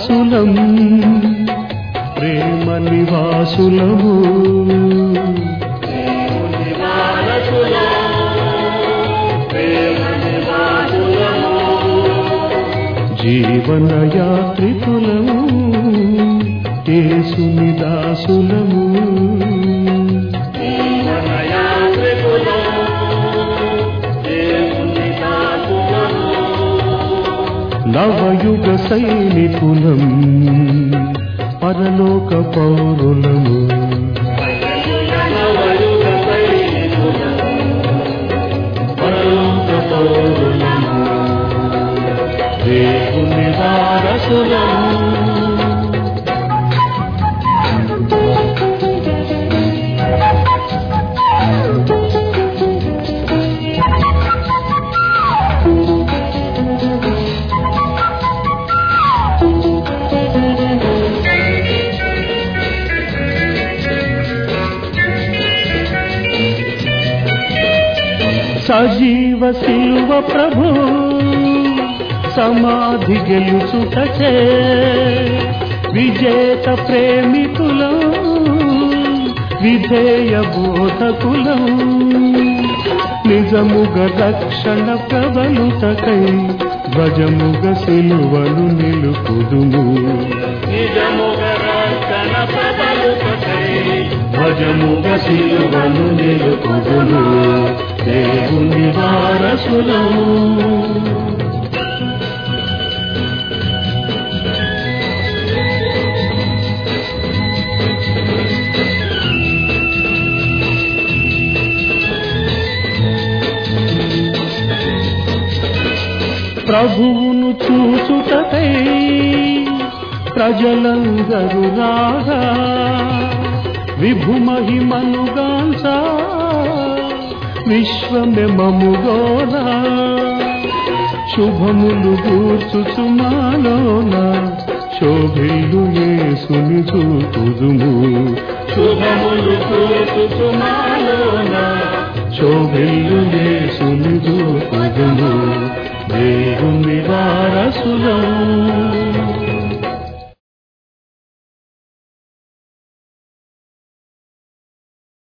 దాసులం ప్రేమ నివాసులము జీవన యాత్రికులము యేసుని దాసులము నవయుగ సైనికులం పరలోక పౌరులము పరలోక పౌరులము దేవుని వారసులము సజీవ శిలువ ప్రభు సమాధి గెలుచుటచే విజేత ప్రేమికులం విధేయ బోధకులం నిజముగ రక్షణ ప్రబలుతకై ధ్వజముగ సిలువను నిలుపుదుము ధ్వజముగ సిలువను నిలుపుదుము దేవుని వారసులము ప్రభువును చూచుటకై ప్రజలందరూ రాగా విభుమహిమనుగాంసా విశ్వమెమముగోనా శుభములు గూర్చుచుమాలోన శోభిల్లు యేసుని చూతుదుము శుభములు గూర్చుచుమాలోన శోభిల్లు యేసుని చూతుదుము దేవుని వారసులం